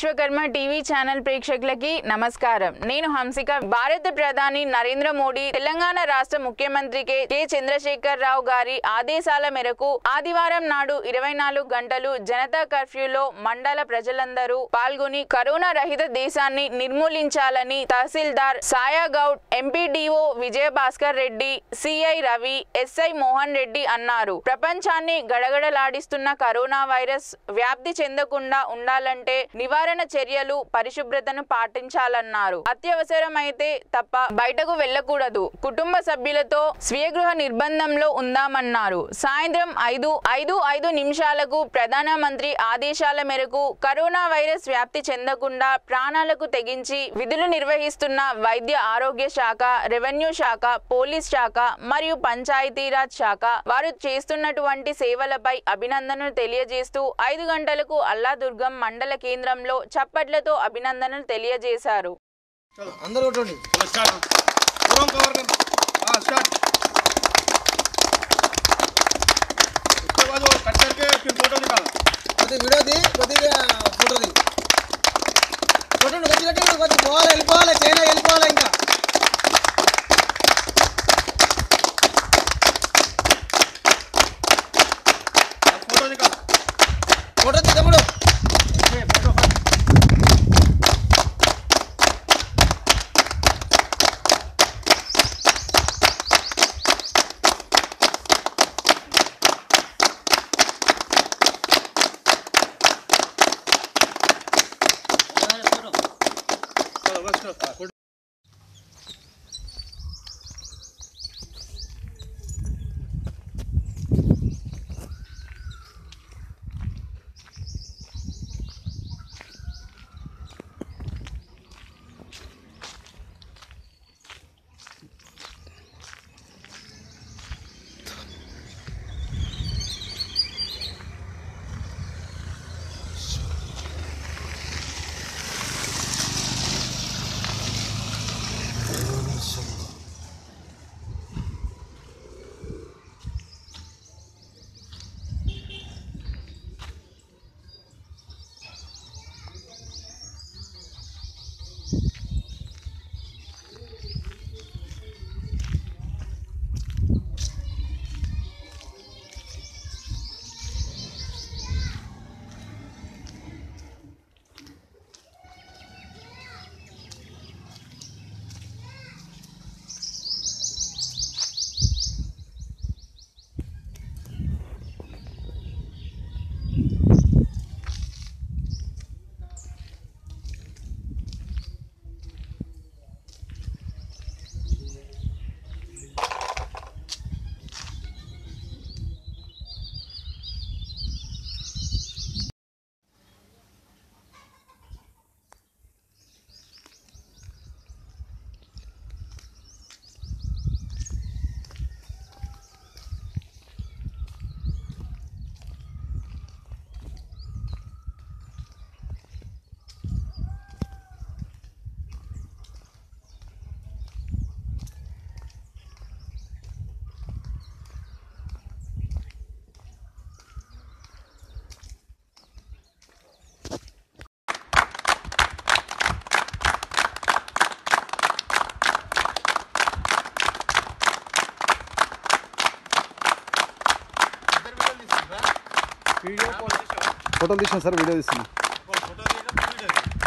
Vishwakarma TV channel ప్రేక్షకులకి నమస్కారం నేను హంసిక భారత ప్రధాని నరేంద్ర మోడీ తెలంగాణ రాష్ట్ర ముఖ్యమంత్రి కె కె చంద్రశేఖర్ రావు గారి ఆదేశాల మేరకు ఆదివారం నాడు ఇరవై నాలుగు గంటలు జనతా కర్ఫ్యూలో మండల ప్రజలందరూ పాల్గొని కరోనా రహిత దేశాన్ని నిర్మూలించాలని tahsildar Saya Goud MPDO Vijayabhaskar Reddy CI Ravi SI Mohan Reddy అన్నారు ప్రపంచాన్ని గడగడలాడిస్తున్న కరోనా వైరస్ వ్యాప్తి చెందకుండా ఉండాలంటే నివారణ చర్యలు పరిశుభ్రతను పాటించాలన్నారు అత్యవసరమైతే తప్ప బయటకు వెళ్ళకూడదు కుటుంబ సభ్యులతో స్వీయ గృహ నిర్బంధంలో ఉందామన్నారు సాయంత్రం ఐదు ఐదు ఐదు నిమిషాలకు ప్రధానమంత్రి ఆదేశాల మేరకు కరోనా వైరస్ వ్యాప్తి చెందకుండా ప్రాణాలకు తెగించి విధులు నిర్వహిస్తున్న వైద్య ఆరోగ్య శాఖ రెవెన్యూ శాఖ పోలీస్ శాఖ మరియు పంచాయతీరాజ్ శాఖ వారు చేస్తున్నటువంటి సేవలపై అభినందనలు తెలియజేస్తూ ఐదు గంటలకు అల్లాదుర్గం మండల కేంద్రంలో చప్పట్లతో అభినందనలు తెలియజేశారు అందరూ కొట్టండి चलो स्टार्ट पूरा कवर कर हाँ स्टार्ट उसके बाद वो कट करके फिर फोटो निकालो కొద్ది వీడియోది కొద్దిగా ఫోటోది కొట్టండి కొద్ది కట్టండి కొద్ది పోవాలి వెళ్ళిపోవాలి చైనా వెళ్ళిపోవాలి ఇంకా अब फोटो निकाल ఫోటో తీ తమ్ముడు चलो बस करो हाँ, फोटो ఫోటోలు తీసిన సార్ వీడియో తీస్తున్నా फोटो दिएगा तो वीडियो